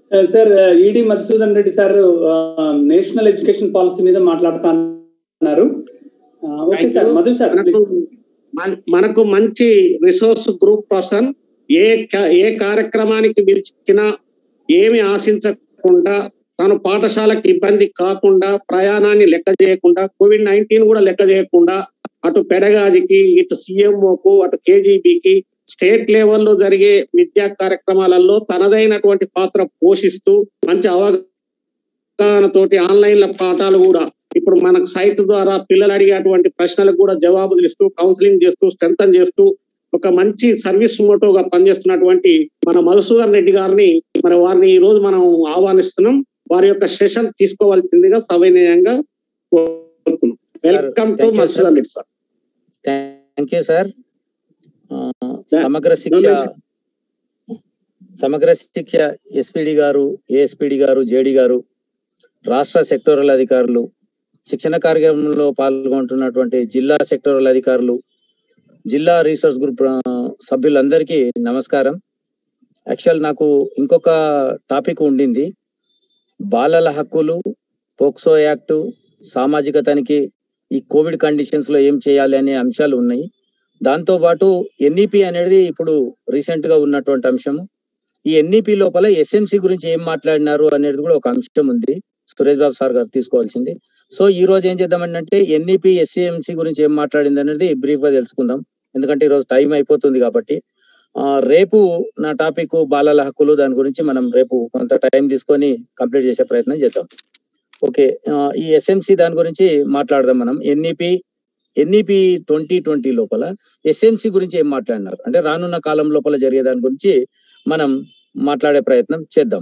Sir ED Madhusudan Reddy sir national education policy మీద మాట్లాడుతున్నారు okay sir Madhu sir మనకు మన- మనకు మంచి రిసోర్స్ గ్రూప్ పర్సన్ ఏ క- ఏ కార్యక్రమానికి పిలిచినా ఏమి ఆశించకుండా తను పాఠశాలకు ఇబ్బంది కాకుండా ప్రయాణాన్ని లెక్క చేయకుండా కోవిడ్ నైన్టీన్ కూడా లెక్క చేయకుండా అటు పెడగాజికి ఇటు సిఎంఓకు అటు కేజీబీకి స్టేట్ లెవెల్లో జరిగే విద్యా కార్యక్రమాలలో తనదైనటువంటి పాత్ర పోషిస్తూ మంచి అవగాహనతోటి ఆన్లైన్ల పాఠాలు కూడా ఇప్పుడు మనకు సైట్ ద్వారా పిల్లలు అడిగేటువంటి ప్రశ్నలకు కూడా జవాబులు ఇస్తూ కౌన్సిలింగ్ చేస్తూ స్ట్రెంథన్ చేస్తూ ఒక మంచి సర్వీస్ మోటోగా పనిచేస్తున్నటువంటి మన మధుసూదన్ రెడ్డి గారిని మరి వారిని ఈ రోజు మనం ఆహ్వానిస్తున్నాం వారి యొక్క సెషన్ తీసుకోవాల్సిందిగా సవినయంగా కోరుతున్నాం welcome to thank you, sir. Madhusudan Reddy sir thank you sir Samagra Shiksha సమగ్ర శిక్ష ఎస్పిడి గారు ఏఎస్పిడి గారు జేడి గారు రాష్ట్ర సెక్టోరల్ అధికారులు శిక్షణ కార్యక్రమంలో పాల్గొంటున్నటువంటి జిల్లా సెక్టోరల్ అధికారులు జిల్లా రీసెర్చ్ గ్రూప్ ఆ, సభ్యులందరికీ నమస్కారం యాక్చువల్ నాకు ఇంకొక టాపిక్ ఉండింది బాలల హక్కులు పోక్సో యాక్టు సామాజిక తనిఖీ ఈ కోవిడ్ కండిషన్స్ లో ఏం చేయాలి అనే అంశాలు ఉన్నాయి దాంతో పాటు ఎన్ఈపి అనేది ఇప్పుడు రీసెంట్ గా ఉన్నటువంటి అంశము ఈ ఎన్ఈపి లోపల ఎస్ఎంసి గురించి ఏం మాట్లాడినారు అనేది కూడా ఒక అంశం ఉంది సురేష్ బాబు సార్ గారు తీసుకోవాల్సింది సో ఈ రోజు ఏం చేద్దామంటే ఎన్ఈపి ఎస్సిఎంసి గురించి ఏం మాట్లాడింది అనేది బ్రీఫ్ గా తెలుసుకుందాం ఎందుకంటే ఈ రోజు టైం అయిపోతుంది కాబట్టి ఆ, రేపు నా టాపిక్ బాలల హక్కులు దాని గురించి మనం రేపు కొంత టైం తీసుకొని కంప్లీట్ చేసే ప్రయత్నం చేద్దాం ఓకే ఆ, ఈ ఎస్ఎంసి దాని గురించి మాట్లాడదాం మనం ఎన్ఈపి ఎన్ఈపి ట్వంటీ ట్వంటీ లోపల ఎస్ఎంసి గురించి ఏం మాట్లాడినారు అంటే రానున్న కాలం లోపల జరిగే దాని గురించి మనం మాట్లాడే ప్రయత్నం చేద్దాం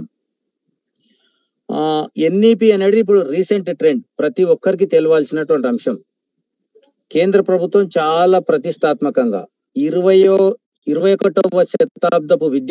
ఆ ఎన్ఈపి అనేది ఇప్పుడు రీసెంట్ ట్రెండ్ ప్రతి ఒక్కరికి తెలవాల్సినటువంటి అంశం కేంద్ర ప్రభుత్వం చాలా ప్రతిష్టాత్మకంగా ఇరవయో ఇరవై ఒకటవ శతాబ్దపు విద్య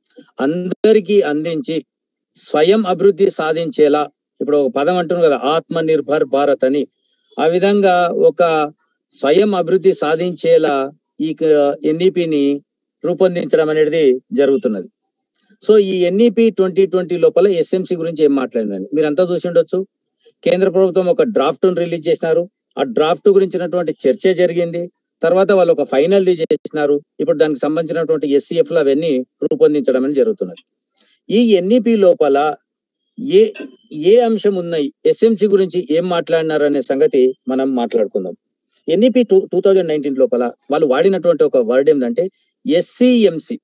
అందరికీ అందించి స్వయం అభివృద్ధి సాధించేలా ఇప్పుడు ఒక పదం అంటున్నారు కదా ఆత్మ నిర్భర్ భారత్ అని ఆ విధంగా ఒక స్వయం అభివృద్ధి సాధించేలా ఈ ఎన్ఈపిని రూపొందించడం అనేది జరుగుతున్నది సో ఈ ఎన్ఈపి ట్వంటీ ట్వంటీ లోపల ఎస్ఎంసి గురించి ఏం మాట్లాడినాను మీరంతా చూసి ఉండొచ్చు కేంద్ర ప్రభుత్వం ఒక డ్రాఫ్ట్ రిలీజ్ చేసినారు ఆ డ్రాఫ్ట్ గురించినటువంటి చర్చ జరిగింది తర్వాత వాళ్ళు ఒక ఫైనల్ ది చేసినారు ఇప్పుడు దానికి సంబంధించినటువంటి ఎస్సీఎఫ్ లు అవన్నీ రూపొందించడం అనేది జరుగుతున్నది ఈ ఎన్ఈపి లోపల ఏ ఏ అంశం ఉన్నాయి ఎస్ఎంసి గురించి ఏం మాట్లాడినారు అనే సంగతి మనం మాట్లాడుకుందాం NEP two two thousand nineteen లోపల వాళ్ళు వాడినటువంటి ఒక వర్డ్ ఏంటంటే SCMC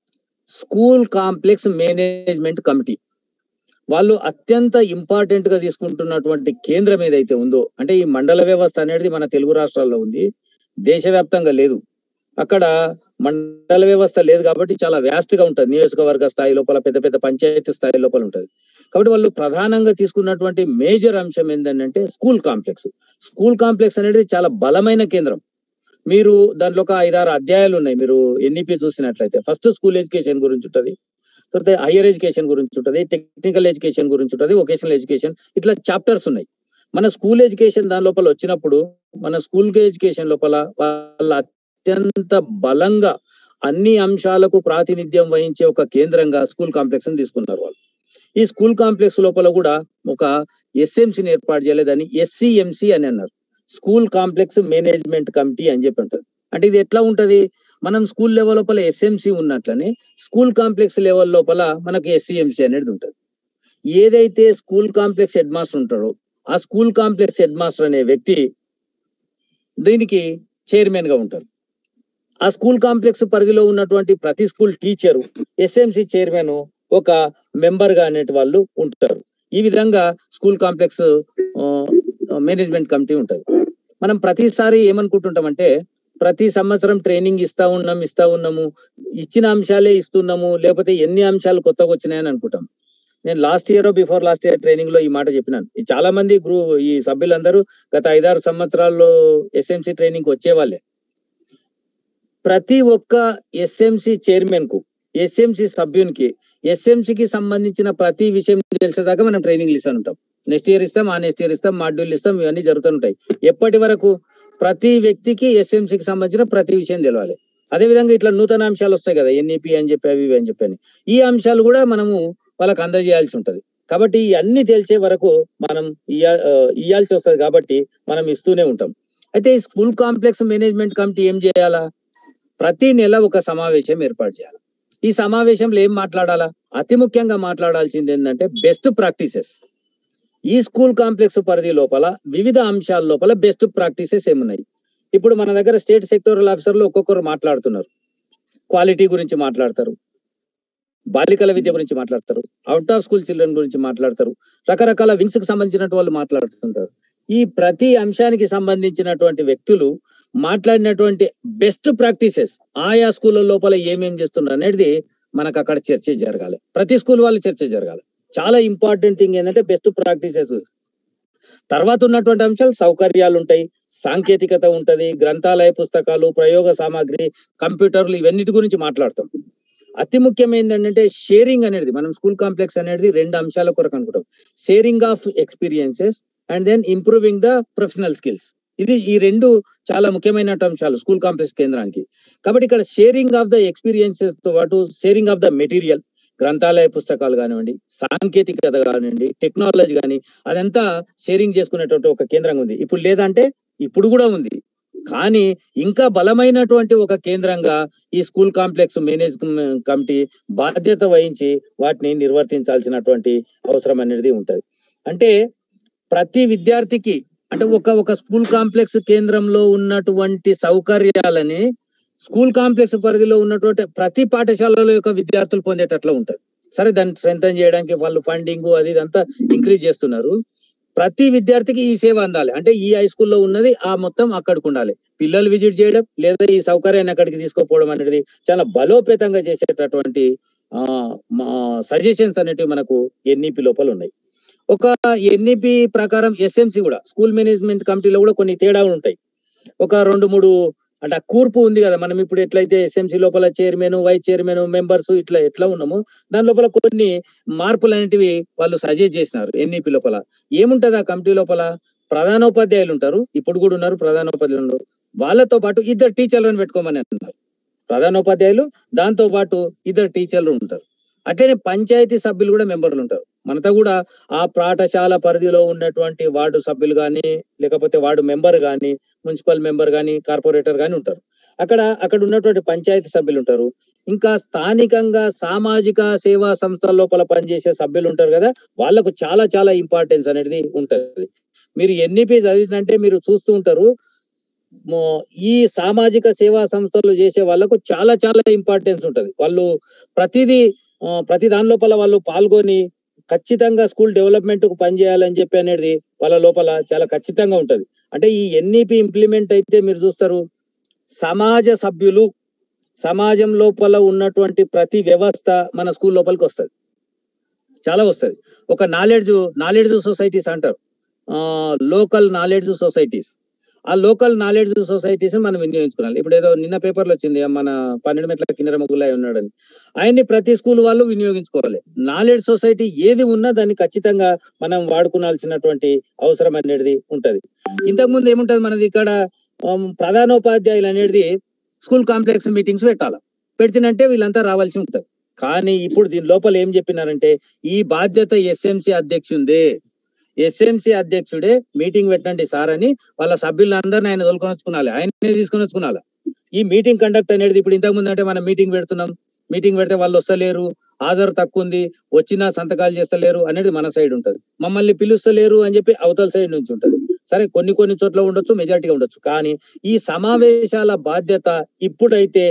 school complex management committee వాళ్ళు అత్యంత ఇంపార్టెంట్ గా తీసుకుంటున్నటువంటి కేంద్రం ఏదైతే ఉందో అంటే ఈ మండల వ్యవస్థ అనేది మన తెలుగు రాష్ట్రాల్లో ఉంది దేశవ్యాప్తంగా లేదు అక్కడ మండల వ్యవస్థ లేదు కాబట్టి చాలా వ్యాస్ట్ గా ఉంటుంది నియోజకవర్గ స్థాయి లోపల పెద్ద పెద్ద పంచాయతీ స్థాయి లోపల ఉంటుంది కాబట్టి వాళ్ళు ప్రధానంగా తీసుకున్నటువంటి మేజర్ అంశం ఏంటంటే స్కూల్ కాంప్లెక్స్ స్కూల్ కాంప్లెక్స్ అనేది చాలా బలమైన కేంద్రం మీరు దాంట్లో ఒక ఐదారు అధ్యాయాలు ఉన్నాయి మీరు ఎన్ఈపి చూసినట్లయితే ఫస్ట్ స్కూల్ ఎడ్యుకేషన్ గురించి ఉంటుంది తర్వాత హైయర్ ఎడ్యుకేషన్ గురించి ఉంటుంది టెక్నికల్ ఎడ్యుకేషన్ గురించి ఉంటుంది వొకేషనల్ ఎడ్యుకేషన్ ఇట్లా చాప్టర్స్ ఉన్నాయి మన స్కూల్ ఎడ్యుకేషన్ దాని లోపల వచ్చినప్పుడు మన స్కూల్ ఎడ్యుకేషన్ లోపల వాళ్ళ అత్యంత బలంగా అన్ని అంశాలకు ప్రాతినిధ్యం వహించే ఒక కేంద్రంగా స్కూల్ కాంప్లెక్స్ తీసుకున్నారు వాళ్ళు ఈ స్కూల్ కాంప్లెక్స్ లోపల కూడా ఒక ఎస్ఎంసీని ఏర్పాటు చేయలేదని ఎస్సిఎంసి అని అన్నారు స్కూల్ కాంప్లెక్స్ మేనేజ్మెంట్ కమిటీ అని చెప్పి ఉంటుంది అంటే ఇది ఎట్లా ఉంటది మనం స్కూల్ లెవెల్ లోపల ఎస్ఎంసి ఉన్నట్లనే స్కూల్ కాంప్లెక్స్ లెవెల్ లోపల మనకి ఎస్సిఎంసి అనేది ఉంటుంది ఏదైతే స్కూల్ కాంప్లెక్స్ హెడ్ మాస్టర్ ఉంటాడో ఆ స్కూల్ కాంప్లెక్స్ హెడ్ మాస్టర్ అనే వ్యక్తి దీనికి చైర్మన్ గా ఉంటారు ఆ స్కూల్ కాంప్లెక్స్ పరిధిలో ఉన్నటువంటి ప్రతి స్కూల్ టీచరు ఎస్ఎంసి చైర్మన్ ఒక మెంబర్ గా అనేటి వాళ్ళు ఉంటారు ఈ విధంగా స్కూల్ కాంప్లెక్స్ మేనేజ్మెంట్ కమిటీ ఉంటుంది మనం ప్రతిసారి ఏమనుకుంటుంటామంటే ప్రతి సంవత్సరం ట్రైనింగ్ ఇస్తా ఉన్నాం ఇస్తా ఉన్నాము ఇచ్చిన అంశాలే ఇస్తున్నాము లేకపోతే ఎన్ని అంశాలు కొత్తగా వచ్చినాయని అనుకుంటాం నేను last year before last year training లో ఈ మాట చెప్పినాను ఈ చాలా మంది గ్రూ ఈ సభ్యులందరూ గత ఐదారు సంవత్సరాల్లో ఎస్ఎంసి ట్రైనింగ్ వచ్చే వాళ్ళే ప్రతి ఒక్క ఎస్ఎంసి చైర్మన్ కు ఎస్ఎంసి సభ్యునికి ఎస్ఎంసి కి సంబంధించిన ప్రతి విషయం తెలిసేదాకా మనం ట్రైనింగ్ ఇస్తూ ఉంటాం నెక్స్ట్ ఇయర్ ఇస్తాం ఆ నెక్స్ట్ ఇయర్ ఇస్తాం మాడ్యూల్ ఇస్తాం ఇవన్నీ జరుగుతుంటాయి ఎప్పటి వరకు ప్రతి వ్యక్తికి SMC కి సంబంధించిన ప్రతి విషయం తెలవాలి అదే విధంగా ఇట్లా నూతన అంశాలు వస్తాయి కదా ఎన్ఈపి అని చెప్పి అవి ఇవి అని చెప్పి అని ఈ అంశాలు కూడా మనము వాళ్ళకి అందజేయాల్సి ఉంటది కాబట్టి ఈ అన్ని తెలిసే వరకు మనం ఇయ్య- ఆ, ఇయ్యాల్సి వస్తది కాబట్టి మనం ఇస్తూనే ఉంటాం అయితే ఈ స్కూల్ కాంప్లెక్స్ మేనేజ్మెంట్ కమిటీ ఏం చేయాలా ప్రతి నెల ఒక సమావేశం ఏర్పాటు చేయాలి ఈ సమావేశంలో ఏం మాట్లాడాలా అతి ముఖ్యంగా మాట్లాడాల్సింది ఏంటంటే బెస్ట్ ప్రాక్టీసెస్ ఈ స్కూల్ కాంప్లెక్స్ పరిధి లోపల వివిధ అంశాల లోపల బెస్ట్ ప్రాక్టీసెస్ ఏమున్నాయి ఇప్పుడు మన దగ్గర స్టేట్ సెక్టోరల్ ఆఫీసర్లు ఒక్కొక్కరు మాట్లాడుతున్నారు క్వాలిటీ గురించి మాట్లాడతారు బాలికల విద్య గురించి మాట్లాడతారు అవుట్ ఆఫ్ స్కూల్ చిల్డ్రన్ గురించి మాట్లాడతారు రకరకాల వింగ్స్ కి సంబంధించినటువంటి వాళ్ళు మాట్లాడుతుంటారు ఈ ప్రతి అంశానికి సంబంధించినటువంటి వ్యక్తులు మాట్లాడినటువంటి బెస్ట్ ప్రాక్టీసెస్ ఆయా స్కూళ్ళ లోపల ఏమేం చేస్తున్నారు అనేది మనకు అక్కడ చర్చ జరగాలి ప్రతి స్కూల్ వాళ్ళు చర్చ జరగాలి చాలా ఇంపార్టెంట్ థింగ్ ఏంటంటే బెస్ట్ ప్రాక్టీసెస్ తర్వాత ఉన్నటువంటి అంశాలు సౌకర్యాలు ఉంటాయి సాంకేతికత ఉంటది గ్రంథాలయ పుస్తకాలు ప్రయోగ సామాగ్రి కంప్యూటర్లు ఇవన్నిటి గురించి మాట్లాడతాం అతి ముఖ్యమైనది ఏంటంటే షేరింగ్ అనేది మనం స్కూల్ కాంప్లెక్స్ అనేది రెండు అంశాల కొరకు అనుకుంటాం sharing of experiences and then improving the professional skills ఇది ఈ రెండు చాలా ముఖ్యమైన అంశాలు స్కూల్ కాంప్లెక్స్ కేంద్రానికి కాబట్టి ఇక్కడ షేరింగ్ ఆఫ్ ద ఎక్స్పీరియన్సెస్ తో పాటు షేరింగ్ ఆఫ్ ద మెటీరియల్ గ్రంథాలయ పుస్తకాలు కానివ్వండి సాంకేతికత కానివ్వండి టెక్నాలజీ కానీ అదంతా షేరింగ్ చేసుకునేటువంటి ఒక కేంద్రంగా ఉంది ఇప్పుడు లేదంటే ఇప్పుడు కూడా ఉంది కానీ ఇంకా బలమైనటువంటి ఒక కేంద్రంగా ఈ స్కూల్ కాంప్లెక్స్ మేనేజ్ కమిటీ బాధ్యత వహించి వాటిని నిర్వర్తించాల్సినటువంటి అవసరం అనేది ఉంటది అంటే ప్రతి విద్యార్థికి అంటే ఒక ఒక స్కూల్ కాంప్లెక్స్ కేంద్రంలో ఉన్నటువంటి సౌకర్యాలని స్కూల్ కాంప్లెక్స్ పరిధిలో ఉన్నటువంటి ప్రతి పాఠశాలలో యొక్క విద్యార్థులు పొందేటట్లు ఉంటది సరే దాన్ని స్ట్రెంథన్ చేయడానికి వాళ్ళు ఫండింగ్ అది ఇదంతా ఇంక్రీజ్ చేస్తున్నారు ప్రతి విద్యార్థికి ఈ సేవ అందాలి అంటే ఈ హై స్కూల్లో ఉన్నది ఆ మొత్తం అక్కడికి ఉండాలి పిల్లలు విజిట్ చేయడం లేదా ఈ సౌకర్యాన్ని అక్కడికి తీసుకుపోవడం అనేది చాలా బలోపేతంగా చేసేటటువంటి ఆ సజెషన్స్ అనేటివి మనకు ఎన్ఈపి లోపల ఉన్నాయి ఒక ఎన్ఈపి ప్రకారం ఎస్ఎంసి కూడా స్కూల్ మేనేజ్మెంట్ కమిటీలో కూడా కొన్ని తేడాలు ఉంటాయి ఒక రెండు మూడు అంటే ఆ కూర్పు ఉంది కదా మనం ఇప్పుడు ఎట్లయితే ఎస్ఎంసి లోపల చైర్మన్ వైస్ చైర్మన్ మెంబర్స్ ఇట్లా ఎట్లా ఉన్నామో దాని లోపల కొన్ని మార్పులు అనేటివి వాళ్ళు సజెస్ట్ చేసినారు ఎన్ఈపి లోపల ఏముంటది ఆ కమిటీ లోపల ప్రధానోపాధ్యాయులు ఉంటారు ఇప్పుడు కూడా ఉన్నారు ప్రధానోపాధ్యాయులు ఉన్నారు వాళ్ళతో పాటు ఇద్దరు టీచర్లను పెట్టుకోమని అంటున్నారు ప్రధానోపాధ్యాయులు దాంతో పాటు ఇద్దరు టీచర్లు ఉంటారు అట్లనే పంచాయతీ సభ్యులు కూడా మెంబర్లు ఉంటారు మనతో కూడా ఆ పాఠశాల పరిధిలో ఉన్నటువంటి వార్డు సభ్యులు కానీ లేకపోతే వార్డు మెంబర్ కానీ మున్సిపల్ మెంబర్ కానీ కార్పొరేటర్ కానీ ఉంటారు అక్కడ అక్కడ ఉన్నటువంటి పంచాయతీ సభ్యులు ఉంటారు ఇంకా స్థానికంగా సామాజిక సేవా సంస్థల లోపల పనిచేసే సభ్యులు ఉంటారు కదా వాళ్ళకు చాలా చాలా ఇంపార్టెన్స్ అనేది ఉంటది మీరు ఎన్నిపి చదివినంటే మీరు చూస్తూ ఉంటారు మో- ఈ సామాజిక సేవా సంస్థలు చేసే వాళ్ళకు చాలా చాలా ఇంపార్టెన్స్ ఉంటది వాళ్ళు ప్రతిదీ ఆ, ప్రతి దాని లోపల వాళ్ళు పాల్గొని ఖచ్చితంగా స్కూల్ డెవలప్మెంట్ కు పనిచేయాలని చెప్పి అనేది వాళ్ళ లోపల చాలా ఖచ్చితంగా ఉంటది అంటే ఈ ఎన్ఈపి ఇంప్లిమెంట్ అయితే మీరు చూస్తారు సమాజ సభ్యులు సమాజం లోపల ఉన్నటువంటి ప్రతి వ్యవస్థ మన స్కూల్ లోపలికి వస్తది చాలా వస్తది ఒక నాలెడ్జ్ నాలెడ్జ్ సొసైటీస్ అంటారు లోకల్ నాలెడ్జ్ సొసైటీస్ ఆ లోకల్ నాలెడ్జ్ సొసైటీస్ మనం వినియోగించుకోవాలి ఇప్పుడు ఏదో నిన్న పేపర్లో వచ్చింది మన పన్నెండు మెట్ల కిన్నెర ముగ్గులై ఉన్నాడని ఆయన్ని ప్రతి స్కూల్ వాళ్ళు వినియోగించుకోవాలి నాలెడ్జ్ సొసైటీ ఏది ఉన్నా దాన్ని ఖచ్చితంగా మనం వాడుకోవాల్సినటువంటి అవసరం అనేది ఉంటది ఇంతకు ముందు ఏముంటది మనది ఇక్కడ ఆమ్, ప్రధానోపాధ్యాయులు అనేది స్కూల్ కాంప్లెక్స్ మీటింగ్స్ పెట్టాలి పెడితేనంటే వీళ్ళంతా రావాల్సి ఉంటది కానీ ఇప్పుడు దీని లోపల ఏం చెప్పినారంటే ఈ బాధ్యత ఎస్ఎంసి అధ్యక్షుందే ఎస్ఎంసి అధ్యక్షుడే మీటింగ్ పెట్టండి సార్ అని వాళ్ళ సభ్యులందరినీ ఆయన తోలుకొని వచ్చుకున్నాలి ఆయనే తీసుకొని వచ్చుకున్నాలి ఈ మీటింగ్ కండక్ట్ అనేది ఇప్పుడు ఇంతకు ముందు అంటే మనం మీటింగ్ పెడుతున్నాం మీటింగ్ పెడితే వాళ్ళు వస్తలేరు హాజరు తక్కువ ఉంది వచ్చినా సంతకాలు చేస్తలేరు అనేది మన సైడ్ ఉంటది మమ్మల్ని పిలుస్తలేరు అని చెప్పి అవతల సైడ్ నుంచి ఉంటది సరే కొన్ని కొన్ని చోట్ల ఉండొచ్చు మెజారిటీగా ఉండొచ్చు కానీ ఈ సమావేశాల బాధ్యత ఇప్పుడైతే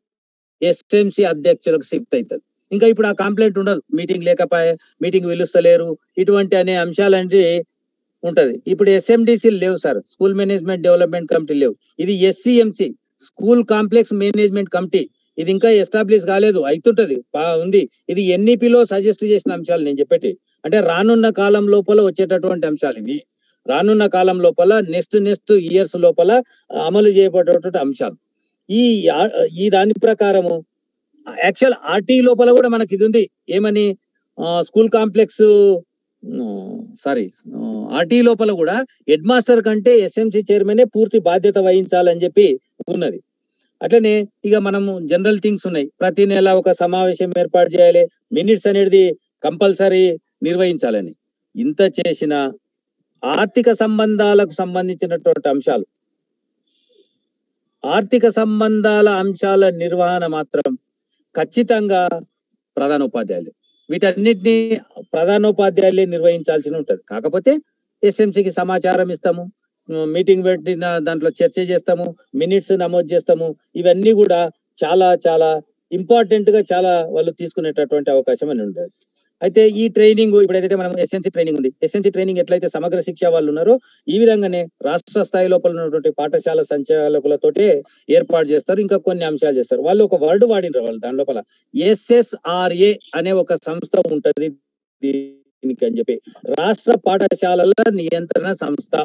ఎస్ఎంసి అధ్యక్షులకు షిఫ్ట్ అవుతుంది ఇంకా ఇప్పుడు ఆ కంప్లైంట్ ఉండదు మీటింగ్ లేకపోయే మీటింగ్ పిలుస్తలేరు ఇటువంటి అనే అంశాలంటే ఉంటది ఇప్పుడు ఎస్ఎండిసి లేవు sir school management development committee లేవు ఇది SCMC school complex management committee ఇది ఇంకా ఎస్టాబ్లిష్ కాలేదు అవుతుంటది బా- ఉంది ఇది ఎన్ఈపిలో సజెస్ట్ చేసిన అంశాలు నేను చెప్పేటి అంటే రానున్న కాలం లోపల వచ్చేటటువంటి అంశాలు ఇవి రానున్న కాలం లోపల నెక్స్ట్ నెక్స్ట్ ఇయర్స్ లోపల అమలు చేయబడేటువంటి అంశాలు ఈ ఆ- ఈ దాని ప్రకారము యాక్చువల్ ఆర్టీ లోపల కూడా మనకి ఇది ఉంది ఏమని స్కూల్ కాంప్లెక్స్ సారీ ఆర్టీ లోపల కూడా హెడ్ మాస్టర్ కంటే ఎస్ఎంసి చైర్మనే పూర్తి బాధ్యత వహించాలని చెప్పి ఉన్నది అట్లనే ఇక మనము జనరల్ థింగ్స్ ఉన్నాయి ప్రతి నెల ఒక సమావేశం ఏర్పాటు చేయాలి మినిట్స్ అనేది కంపల్సరీ నిర్వహించాలని ఇంత చేసిన ఆర్థిక సంబంధాలకు సంబంధించినటువంటి అంశాలు ఆర్థిక సంబంధాల అంశాల నిర్వహణ మాత్రం ఖచ్చితంగా ప్రధానోపాధ్యాయులు వీటన్నిటిని ప్రధానోపాధ్యాయులే నిర్వహించాల్సి ఉంటది కాకపోతే ఎస్ఎంసికి సమాచారం ఇస్తాము మీటింగ్ పెట్టిన దాంట్లో చర్చ చేస్తాము మినిట్స్ నమోదు చేస్తాము ఇవన్నీ కూడా చాలా చాలా ఇంపార్టెంట్ గా చాలా వాళ్ళు తీసుకునేటటువంటి అవకాశం అని ఉంటుంది అయితే ఈ ట్రైనింగ్ ఇప్పుడైతే మనం ఎస్ఎన్సీ ట్రైనింగ్ ఉంది ఎస్ఎన్సీ ట్రైనింగ్ ఎట్లయితే సమగ్ర శిక్ష వాళ్ళు ఉన్నారో ఈ విధంగానే రాష్ట్ర స్థాయి లోపల ఉన్నటువంటి పాఠశాల సంచాలకులతోటే ఏర్పాటు చేస్తారు ఇంకా కొన్ని అంశాలు చేస్తారు వాళ్ళు ఒక వర్డ్ వాడినారు వాళ్ళు దాని లోపల ఎస్ఎస్ఆర్ఏ అనే ఒక సంస్థ ఉంటది దీనికి అని చెప్పి రాష్ట్ర పాఠశాలల నియంత్రణ సంస్థ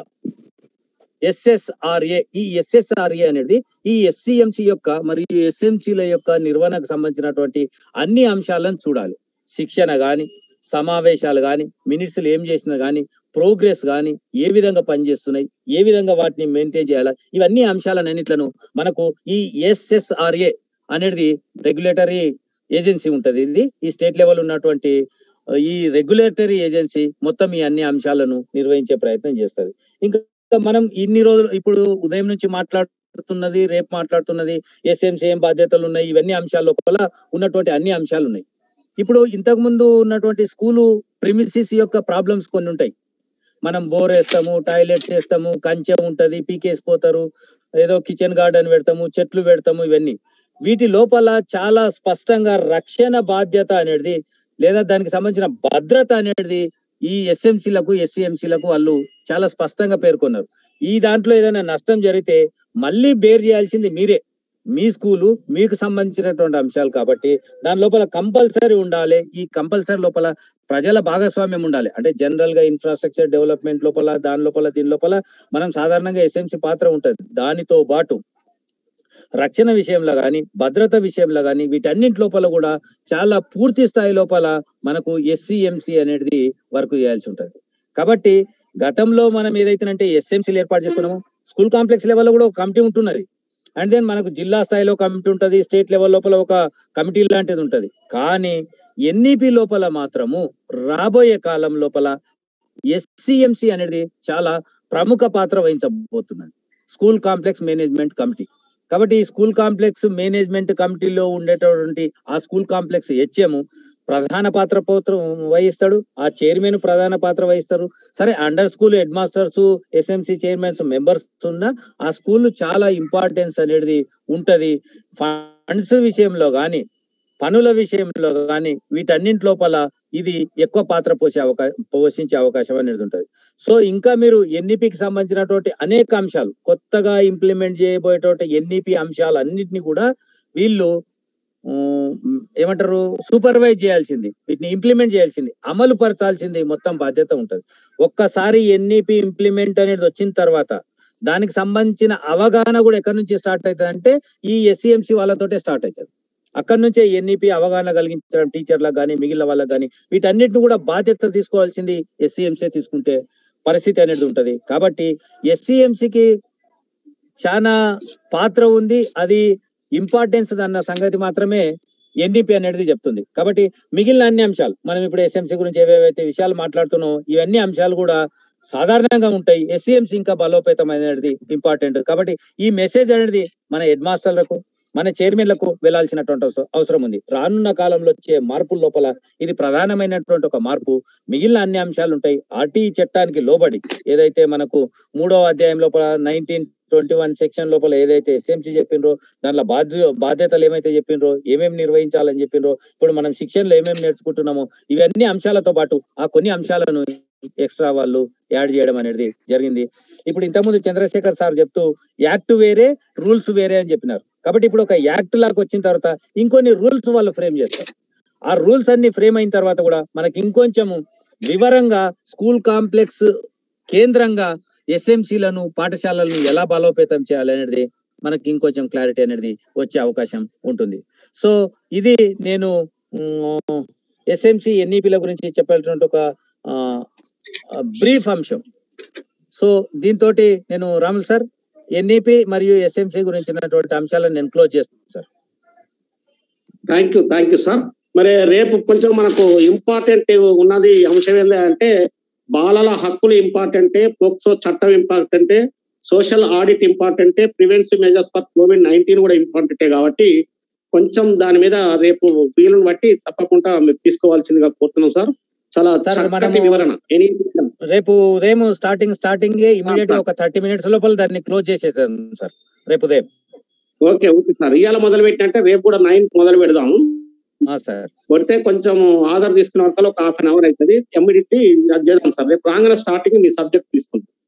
ఎస్ఎస్ఆర్ఏ ఈ ఎస్ఎస్ఆర్ఏ అనేది ఈ ఎస్సిఎంసి యొక్క మరియు ఎస్ఎంసీల యొక్క నిర్వహణకు సంబంధించినటువంటి అన్ని అంశాలను చూడాలి శిక్షణ గాని సమావేశాలు గాని మినిట్స్లు ఏం చేసినా గాని ప్రోగ్రెస్ గాని ఏ విధంగా పనిచేస్తున్నాయి ఏ విధంగా వాటిని మెయింటైన్ చేయాలా ఇవన్నీ అంశాలన్నిట్లను మనకు ఈ ఎస్ఎస్ఆర్ఏ అనేది రెగ్యులేటరీ ఏజెన్సీ ఉంటది ఇది ఈ స్టేట్ లెవెల్ ఉన్నటువంటి ఈ రెగ్యులేటరీ ఏజెన్సీ మొత్తం ఈ అన్ని అంశాలను నిర్వహించే ప్రయత్నం చేస్తుంది ఇంకా మనం ఇన్ని రోజులు ఇప్పుడు ఉదయం నుంచి మాట్లాడుతున్నది రేపు మాట్లాడుతున్నది ఎస్ఎంసీ ఏం బాధ్యతలు ఉన్నాయి ఇవన్నీ అంశాల లోపల ఉన్నటువంటి అన్ని అంశాలు ఉన్నాయి ఇప్పుడు ఇంతకు ముందు ఉన్నటువంటి స్కూలు ప్రిమిసిస్ యొక్క ప్రాబ్లమ్స్ కొన్ని ఉంటాయి మనం బోర్ వేస్తాము టాయిలెట్స్ వేస్తాము కంచె ఉంటది పీకేసి పోతారు ఏదో కిచెన్ గార్డెన్ పెడతాము చెట్లు పెడతాము ఇవన్నీ వీటి లోపల చాలా స్పష్టంగా రక్షణ బాధ్యత అనేది లేదా దానికి సంబంధించిన భద్రత అనేది ఈ ఎస్ఎంసీలకు ఎస్సీఎంసీలకు వాళ్ళు చాలా స్పష్టంగా పేర్కొన్నారు ఈ దాంట్లో ఏదైనా నష్టం జరిగితే మళ్ళీ బేర్ చేయాల్సింది మీరే మీ స్కూలు మీకు సంబంధించినటువంటి అంశాలు కాబట్టి దాని లోపల కంపల్సరీ ఉండాలి ఈ కంపల్సరీ లోపల ప్రజల భాగస్వామ్యం ఉండాలి అంటే జనరల్ గా ఇన్ఫ్రాస్ట్రక్చర్ డెవలప్మెంట్ లోపల దాని లోపల దీని లోపల మనం సాధారణంగా ఎస్ఎంసీ పాత్ర ఉంటది దానితో పాటు రక్షణ విషయంలో కానీ భద్రత విషయంలో కానీ వీటన్నింటి లోపల కూడా చాలా పూర్తి స్థాయి లోపల మనకు ఎస్సీఎంసీ అనేది వర్క్ చేయాల్సి ఉంటది కాబట్టి గతంలో మనం ఏదైతేనంటే ఎస్ఎంసీలు ఏర్పాటు చేసుకున్నాము స్కూల్ కాంప్లెక్స్ లెవెల్లో కూడా ఒక కమిటీ ఉంటున్నది అండ్ దెన్ మనకు జిల్లా స్థాయిలో కమిటీ ఉంటది స్టేట్ లెవెల్ లోపల ఒక కమిటీ లాంటిది ఉంటది కానీ ఎన్ఈపి లోపల మాత్రము రాబోయే కాలం లోపల ఎస్సీఎంసీ అనేది చాలా ప్రముఖ పాత్ర వహించబోతున్నది స్కూల్ కాంప్లెక్స్ మేనేజ్మెంట్ కమిటీ కాబట్టి ఈ స్కూల్ కాంప్లెక్స్ మేనేజ్మెంట్ కమిటీలో ఉండేటటువంటి ఆ స్కూల్ కాంప్లెక్స్ హెచ్ఎం ప్రధాన పాత్ర పాత్ర వహిస్తాడు ఆ చైర్మన్ ప్రధాన పాత్ర వహిస్తారు సరే under school head masters SMC chairmans members ఉన్న ఆ స్కూల్ చాలా ఇంపార్టెన్స్ అనేది ఉంటది ఫండ్స్ విషయంలో గాని పనుల విషయంలో గాని వీటన్నింటి లోపల ఇది ఎక్కువ పాత్ర పోసే అవకాశం పోషించే అవకాశం అనేది ఉంటది సో ఇంకా మీరు ఎన్ఈపికి సంబంధించినటువంటి అనేక అంశాలు కొత్తగా ఇంప్లిమెంట్ చేయబోయేటువంటి ఎన్ఈపి అంశాలు అన్నిటిని కూడా వీళ్ళు ఏమంటారు సూపర్వైజ్ చేయాల్సింది వీటిని ఇంప్లిమెంట్ చేయాల్సింది అమలు పరచాల్సింది మొత్తం బాధ్యత ఉంటది ఒక్కసారి ఎన్ఈపి ఇంప్లిమెంట్ అనేది వచ్చిన తర్వాత దానికి సంబంధించిన అవగాహన కూడా ఎక్కడి నుంచి స్టార్ట్ అవుతుంది అంటే ఈ ఎస్సీఎంసీ వాళ్ళతోటే స్టార్ట్ అవుతుంది అక్కడి నుంచే ఎన్ఈపి అవగాహన కలిగించడం టీచర్లకు కానీ మిగిలిన వాళ్ళకి కానీ వీటన్నిటిని కూడా బాధ్యత తీసుకోవాల్సింది ఎస్సీఎంసీ తీసుకుంటే పరిస్థితి అనేది ఉంటది కాబట్టి ఎస్సీఎంసీకి చాలా పాత్ర ఉంది అది ఇంపార్టెన్స్ అన్న సంగతి మాత్రమే ఎన్డీపీ అనేది చెప్తుంది కాబట్టి మిగిలిన అన్ని అంశాలు మనం ఇప్పుడు ఎస్ఎంసీ గురించి ఏవేవైతే విషయాలు మాట్లాడుతున్నాం ఇవన్నీ అంశాలు కూడా సాధారణంగా ఉంటాయి ఎస్సీఎంసీ ఇంకా బలోపేతం అనేది ఇంపార్టెంట్ కాబట్టి ఈ మెసేజ్ అనేది మన హెడ్ మాస్టర్లకు మన చైర్మన్లకు వెళ్లాల్సినటువంటి అవసరం ఉంది రానున్న కాలంలో వచ్చే మార్పుల లోపల ఇది ప్రధానమైనటువంటి ఒక మార్పు మిగిలిన అన్ని అంశాలు ఉంటాయి ఆర్టీ చట్టానికి లోబడి ఏదైతే మనకు మూడవ అధ్యాయం లోపల నైన్టీన్ ట్వంటీ వన్ సెక్షన్ లోపల ఏదైతే ఎస్ఎంసీ చెప్పిండ్రో దాంట్లో బాధ్య బాధ్యతలు ఏమైతే చెప్పిండ్రో ఏమేమి నిర్వహించాలని చెప్పిండ్రో ఇప్పుడు మనం శిక్షణలో ఏమేమి నేర్చుకుంటున్నామో ఇవన్నీ అంశాలతో పాటు ఆ కొన్ని అంశాలను ఎక్స్ట్రా వాళ్ళు యాడ్ చేయడం అనేది జరిగింది ఇప్పుడు ఇంతకుముందు చంద్రశేఖర్ సార్ చెప్తూ యాక్ట్ వేరే రూల్స్ వేరే అని చెప్పినారు కాబట్టి ఇప్పుడు ఒక యాక్ట్ లాగా వచ్చిన తర్వాత ఇంకొన్ని రూల్స్ వాళ్ళు ఫ్రేమ్ చేస్తారు ఆ రూల్స్ అన్ని ఫ్రేమ్ అయిన తర్వాత కూడా మనకి ఇంకొంచెము వివరంగా స్కూల్ కాంప్లెక్స్ కేంద్రంగా ఎస్ఎంసీలను పాఠశాలలను ఎలా బలోపేతం చేయాలనేది మనకి ఇంకొంచెం క్లారిటీ అనేది వచ్చే అవకాశం ఉంటుంది సో ఇది నేను ఎస్ఎంసి ఎన్ఈపిల గురించి చెప్పేటువంటి ఒక బ్రీఫ్ అంశం సో దీంతో నేను రాముల్ సార్ ఎన్ఈపి మరియు ఎస్ఎంసి గురించినటువంటి అంశాలను నేను క్లోజ్ చేస్తాను sir thank you thank you sir మరి రేపు కొంచెం మనకు ఇంపార్టెంట్ ఉన్నది అంశం ఏంటంటే బాలల హక్కులు ఇంపార్టెంటే పోక్సో చట్టం ఇంపార్టెంటే సోషల్ ఆడిట్ ఇంపార్టెంటే preventive measures for COVID nineteen కూడా ఇంపార్టెంటే కాబట్టి కొంచెం దాని మీద రేపు వీలుని బట్టి తప్పకుండా మీరు తీసుకోవాల్సిందిగా కోరుతున్నాం సార్ చాలా సార్, చక్కటి మనము- వివరణ ఎనీ రేపు ఉదయం స్టార్టింగ్ స్టార్టింగ్ ఇమీడియట్ గా సార్. ఒక థర్టీ మినిట్స్ లోపల దాన్ని క్లోజ్ చేసేసాం సార్ రేపు ఉదయం ఓకే ఓకే సార్ ఇవాళ మొదలు పెట్టినట్టే రేపు కూడా నైన్ మొదలు పెడదాం ఆ, సార్ కొడితే కొంచెం ఆధార్ తీసుకున్న వరకు ఒక హాఫ్ అన్ అవర్ అవుతుంది ఇమ్మీడియట్లీ చేద్దాం సార్ రేపు రాగానే స్టార్టింగ్ మీ సబ్జెక్ట్ తీసుకుంటాం